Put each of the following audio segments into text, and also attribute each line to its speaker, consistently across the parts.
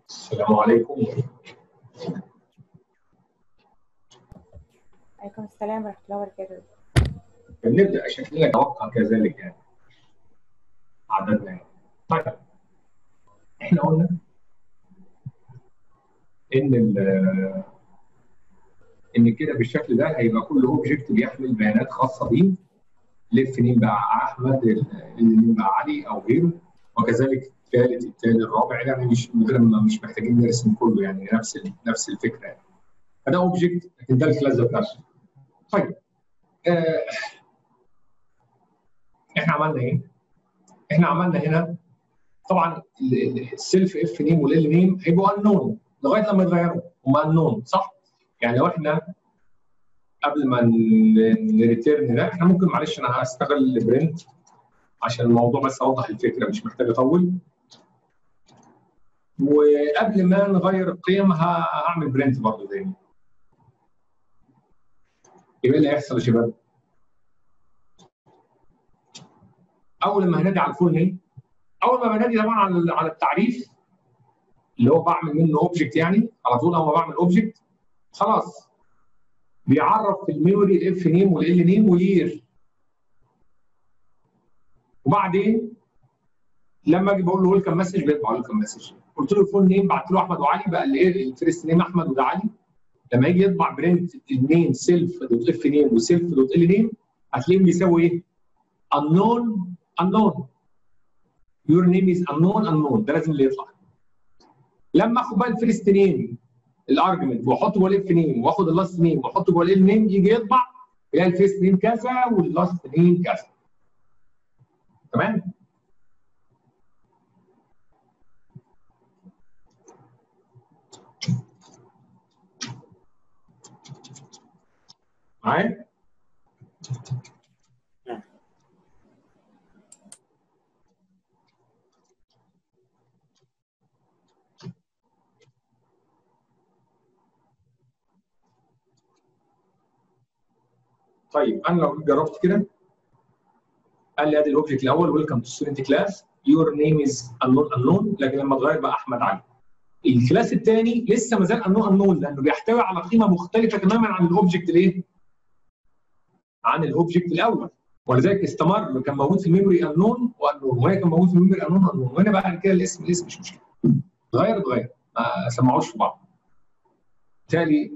Speaker 1: السلام عليكم
Speaker 2: عليكم السلام ورحمة الله وبركاته
Speaker 1: بنبدأ شكلنا نتوقع كذلك يعني عددنا يعني طيب احنا قلنا ان ال ان كده بالشكل ده هيبقى كل اوبجكت بيحمل بيانات خاصه بيه لف نيم بقى احمد النيم بقى علي او غيره وكذلك الثالث الثاني الرابع يعني مش من غير ما مش محتاجين نرسم كله يعني نفس ال- نفس الفكره يعني فده اوبجكت لكن ده الكلاس ذات نفسه طيب آه احنا عملنا ايه؟ احنا عملنا هنا طبعا السيلف اف نيم والال نيم هيبقوا انون لغايه لما يتغيروا هم انون صح؟ يعني لو احنا قبل ما نريتيرن ده احنا ممكن معلش انا هستغل البرنت عشان الموضوع بس اوضح الفكره مش محتاج اطول وقبل ما نغير القيم ه- هعمل برنت برضه تاني يبقى إيه اللي هيحصل يا شباب؟ اول ما هنادي على الفول نيم اول ما بنادي طبعا على على التعريف اللي هو بعمل منه اوبجكت يعني على طول اول ما بعمل اوبجكت خلاص بيعرف في الميموري الاف نيم والال نيم والير وبعدين لما اجي بقول له ويلكم مسج بيطبع ويلكم مسج قلت له فول نيم بعت له احمد وعلي بقى الايه الفيرست نيم احمد وده علي لما يجي يطبع برنت النيم سيلف دوت اف نيم وسيلف دوت ال نيم هتلاقيهم بيساوي ايه؟ unknown unknown your name is unknown unknown ده لازم اللي يطلع لما اخد بقى الفيرست نيم الارجمنت واحطه جوه الاف نيم واخد اللاست نيم واحطه جوه ال نيم يجي يطبع يلاقي الفيرست نيم كذا واللاست نيم كذا تمام معايا طيب انا لو جربت كده قال لي ادي الاوبجكت الاول ويلكم تو ستودنت كلاس يور نيم از انون انون لكن لما اتغير بقى احمد علي الكلاس الثاني لسه ما زال انون انون لانه بيحتوي على قيمه مختلفه تماما عن الاوبجكت الايه؟ عن الاوبجكت الاول ولذلك استمر كان موجود في الميموري انون وانون وهنا كان موجود في الميموري انون انون وهنا بقى كده الاسم الاسم مش مشكله اتغير اتغير ما سمعوش في بعض بالتالي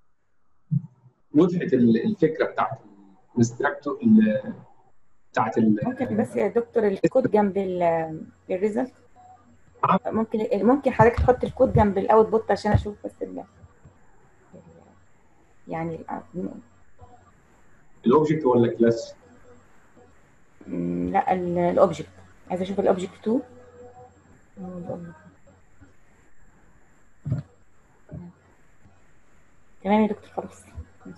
Speaker 1: وضحت ال- الفكره بتاعت الانستراكتور بتاعت ال-
Speaker 2: ممكن بس يا دكتور الكود جنب الريزلت ممكن ممكن حضرتك تحط الكود جنب الاوت بوت عشان اشوف بس ال يعني ال-
Speaker 1: الاوبجكت ولا الكلاس؟
Speaker 2: م، لا الاوبجكت عايزه اشوف الاوبجكت 2 تمام يا دكتور خلاص ماشي.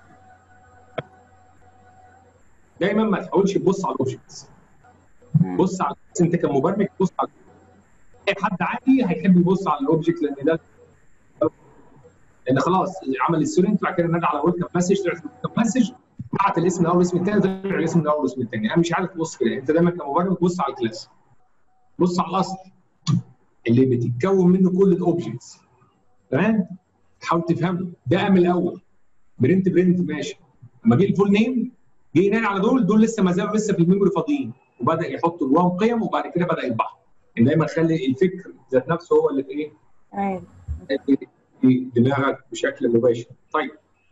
Speaker 1: دايما ما تحاولش تبص على الاوبجكتس
Speaker 2: م.
Speaker 1: بص على انت كمبرمج بص على اي حد عادي هيحب يبص على الاوبجكت لان ده لان خلاص عمل السيرنت بعد كده نادى على ويلكم مسج طلعت ويلكم مسج بعت الاسم الاول والاسم الثاني طلع الاسم الاول والاسم الثاني انا مش عارف تبص كده انت دايما كمبرمج بص على الكلاس بص على الاصل اللي بتتكون منه كل الاوبجكتس تمام حاول تفهمه ده من الاول برنت برنت ماشي لما جه الفول نيم جه ينادي على دول دول لسه ما زالوا لسه في الميموري فاضيين وبدا يحط جواهم قيم وبعد كده بدا يطبعهم ان دايما خلي الفكر ذات نفسه هو اللي في ايه
Speaker 2: تمام
Speaker 1: في دماغك بشكل مباشر طيب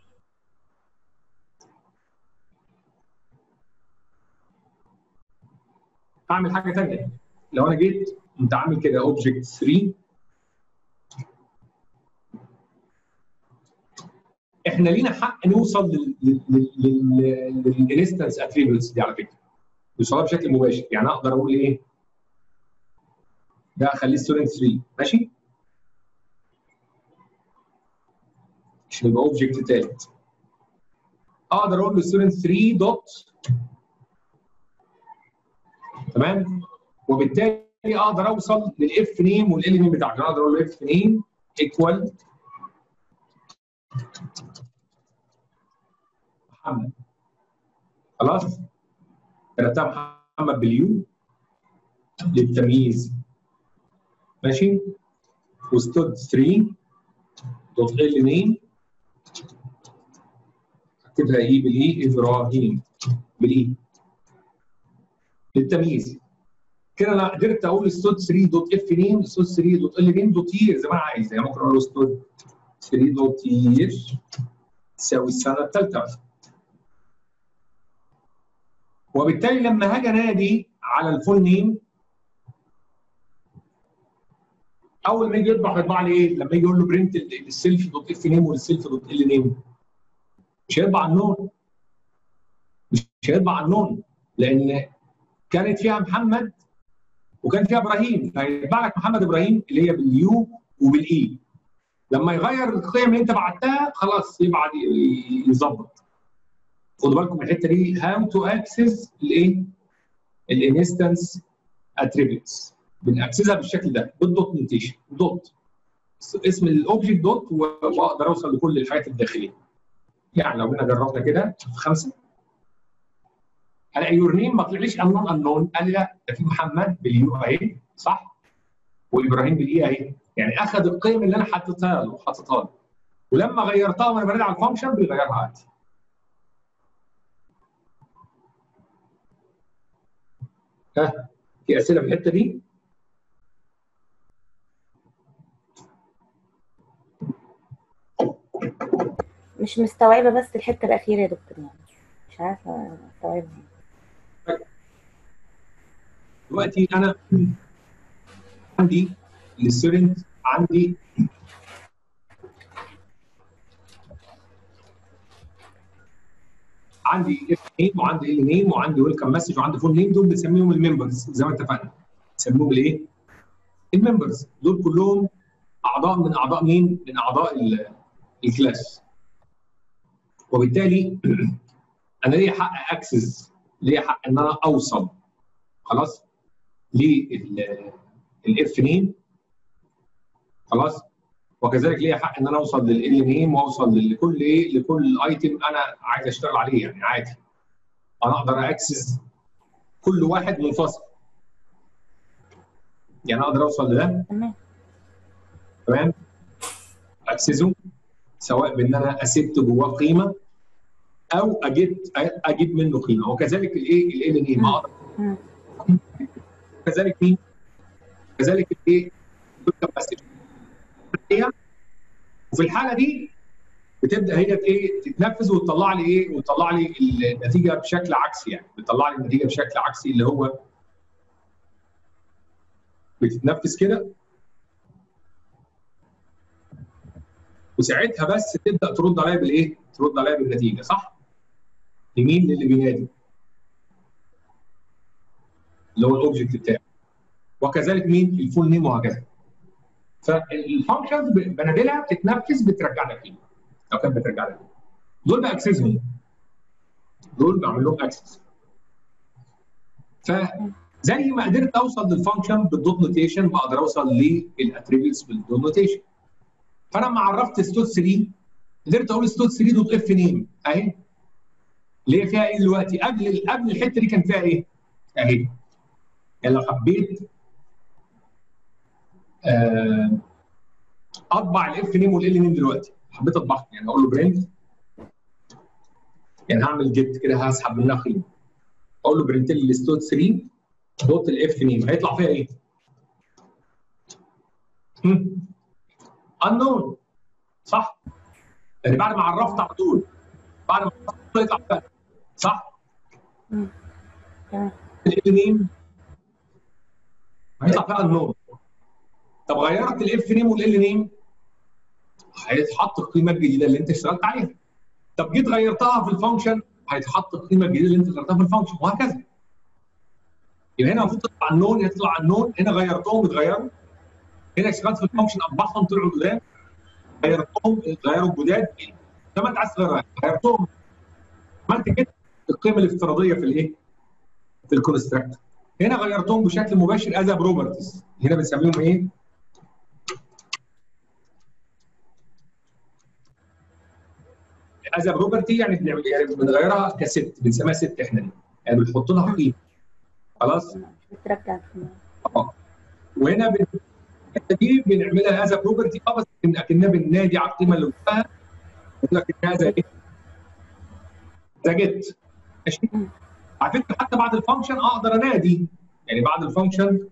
Speaker 1: هعمل حاجه ثانيه لو انا جيت كنت عامل كده اوبجكت 3 احنا لينا حق نوصل للانستنس اتريبيوتس دي على فكره نوصلها بشكل مباشر يعني اقدر اقول ايه ده اخليه ستودنت 3 ماشي عشان يبقى اوبجكت ثالث اقدر اقول له ستودنت 3 دوت تمام وبالتالي اقدر اوصل للاف نيم والال نيم بتاعته اقدر اقول له اف نيم ايكوال محمد خلاص كتبتها محمد باليو للتمييز ماشي وستود 3 دوت ال نيم اكتبها ايه بالايه ابراهيم بالايه للتمييز كده انا قدرت اقول ستود 3 دوت اف نيم ستود 3 دوت ال نيم دوت يير زي ما انا عايز يعني ممكن اقول ستود 3 دوت يير تساوي السنه الثالثه مثلا وبالتالي لما هاجي انادي على الفول نيم اول ما يجي يطبع هيطبع لي ايه؟ لما يجي يقول له برنت السيلف دوت اف نيم والسيلف دوت ال نيم مش هيطبع النون مش هيطبع النون لان كانت فيها محمد وكان فيها ابراهيم فهيطبع لك محمد ابراهيم اللي هي باليو وبالاي لما يغير القيم اللي انت بعتها خلاص يبعد يظبط خدوا بالكم من الحته دي هاو تو اكسس الايه؟ الانستنس اتريبيوتس بنأكسسها بالشكل ده بالدوت نوتيشن دوت اسم الاوبجكت دوت واقدر اوصل لكل الحاجات الداخليه يعني لو جينا جربنا كده في خمسه الاقي يور نيم ما طلعليش انون انون قال لي لا ده في محمد باليو اهي صح وابراهيم بالاي اهي يعني اخذ القيم اللي انا حطيتها له حطيتها له ولما غيرتها وانا برد على الفانكشن بيغيرها عادي ها في اسئله في الحته دي؟
Speaker 2: مش مستوعبة بس الحتة الأخيرة يا دكتور يعني مش عارفة استوعبها
Speaker 1: دلوقتي انا عندي الستودنت عندي عندي اف نيم وعندي ال نيم وعندي ويلكم مسج وعندي فول نيم دول بنسميهم الممبرز زي ما اتفقنا بنسميهم الايه؟ الممبرز دول كلهم اعضاء من اعضاء مين؟ من اعضاء الكلاس وبالتالي انا ليا حق اكسس ليا حق ان انا اوصل خلاص للاف نيم خلاص وكذلك ليا حق ان انا اوصل لل نيم واوصل لكل ايه لكل ايتم انا عايز اشتغل عليه يعني عادي انا اقدر اكسس كل واحد منفصل يعني اقدر اوصل لده
Speaker 2: تمام
Speaker 1: تمام اكسسه سواء بان انا اسبت جواه قيمه او اجيب اجيب منه قيمه وكذلك الايه ال نيم اقدر
Speaker 2: مم.
Speaker 1: كذلك مين؟ كذلك الايه؟ مسج وفي الحاله دي بتبدا هي ايه تتنفذ وتطلع لي ايه وتطلع لي النتيجه بشكل عكسي يعني بتطلع لي النتيجه بشكل عكسي اللي هو بتتنفذ كده وساعتها بس تبدا ترد عليا بالايه؟ ترد عليا بالنتيجه صح؟ لمين؟ للي بينادي اللي هو الاوبجكت بتاعي وكذلك مين؟ الفول نيم وهكذا فالفانكشنز بنادلها بتتنفذ بترجع لك قيمه لو كانت بترجع لك دول باكسسهم دول بعمل لهم اكسس فزي ما قدرت اوصل للفانكشن بالدوت نوتيشن بقدر اوصل للاتريبيوتس بالدوت نوتيشن فانا لما عرفت ستود 3 قدرت اقول ستود 3 دوت اف نيم اهي اللي هي فيها ايه دلوقتي قبل قبل الحته دي كان فيها ايه؟ اهي يعني لو حبيت آه اطبع الاف نيم والال نيم دلوقتي حبيت اطبعهم يعني اقول له برنت يعني هعمل جيت كده هسحب منها قيمه اقول له برنت لي الستود 3 دوت الاف نيم هيطلع فيها ايه؟ unknown صح؟ يعني بعد ما عرفت على طول بعد ما عرفت يطلع فيها صح؟
Speaker 2: مم. تمام
Speaker 1: ال نيم هيطلع فيها unknown طب غيرت الاف نيم والال نيم هيتحط القيمه الجديده اللي انت اشتغلت عليها طب جيت غيرتها في الفانكشن هيتحط القيمه الجديده اللي انت غيرتها في الفانكشن وهكذا يبقى هنا المفروض تطلع النون هنا تطلع النون هنا غيرتهم اتغيروا هنا اشتغلت في الفانكشن اطبعهم طلعوا جداد غيرتهم اتغيروا جداد زي ما انت عايز تغيرها غيرتهم عملت كده القيمه الافتراضيه في الايه؟ في الكونستراكت هنا غيرتهم بشكل مباشر از بروبرتيز هنا بنسميهم ايه؟ از بروبرتي يعني بنعمل يعني بنغيرها كست بنسميها ست احنا دي يعني بنحط لها قيمه خلاص
Speaker 2: بترجع
Speaker 1: اه وهنا بن... الحته دي بنعملها هذا بروبرتي اه بس اكنها بننادي على القيمه اللي جواها يقول لك ان هذا ايه؟ ذا جيت ماشي على فكره حتى بعد الفانكشن اقدر انادي يعني بعد الفانكشن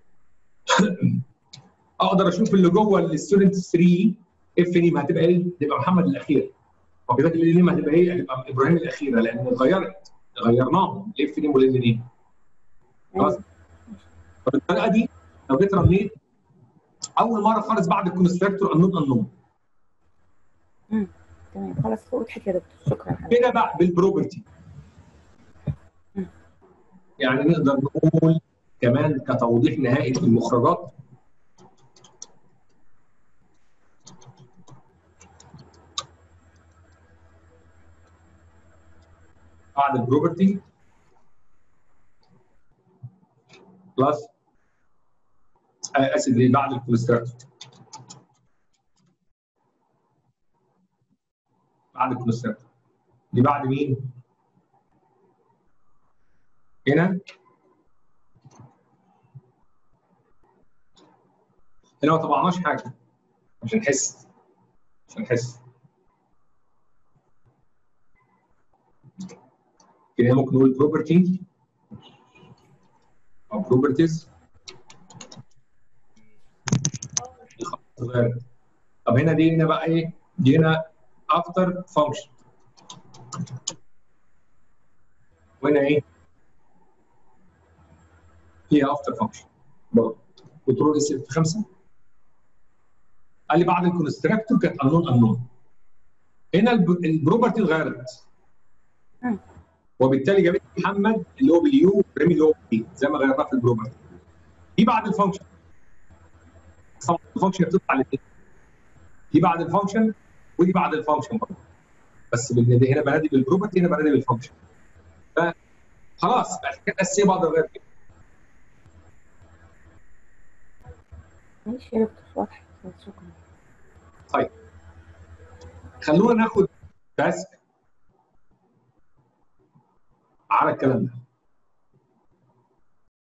Speaker 1: اقدر اشوف اللي جوه الستودنت 3 اف نيم هتبقى ايه؟ تبقى محمد الاخير وكذلك ال نيم هتبقى ايه؟ هتبقى ابراهيم الاخيره لان اتغيرت غيرناهم الاف نيم والال نيم خلاص فبالطريقه دي لو جيت رنيت اول مره خالص بعد الكونستراكتور انون انون
Speaker 2: مم. تمام خلاص وضحت يا دكتور شكرا حضرتك
Speaker 1: كده بقى بالبروبرتي
Speaker 2: مم.
Speaker 1: يعني نقدر نقول كمان كتوضيح نهائي في المخرجات بعد البروبرتي بلس آه، اسف دي بعد الكونستراكتور بعد الكونستراكتور دي بعد مين؟ هنا هنا ما طبعناش حاجه عشان نحس عشان نحس كده ممكن نقول بروبرتي او بروبرتيز طب هنا دي هنا بقى ايه؟ دي هنا افتر فانكشن وهنا ايه؟ هي افتر فانكشن برضه كنترول اس اف 5 قال لي بعد الكونستراكتور كانت انون انون هنا الب- البروبرتي اتغيرت
Speaker 2: مم.
Speaker 1: وبالتالي جابت لي محمد اللي هو باليو وريمي اللي هو بي زي ما غيرناه في البروبرتي دي بعد الفانكشن طبعا الفانكشن بتطلع الاثنين دي بعد الفانكشن ودي بعد الفانكشن برضه بس بال- هنا بنادي بالبروبرتي هنا بنادي بالفانكشن فخلاص بقى الحاجات الاساسيه بقدر اغير فيها
Speaker 2: ماشي يا دكتور واضح خلاص، شكرا
Speaker 1: طيب خلونا ناخد تاسك على الكلام ده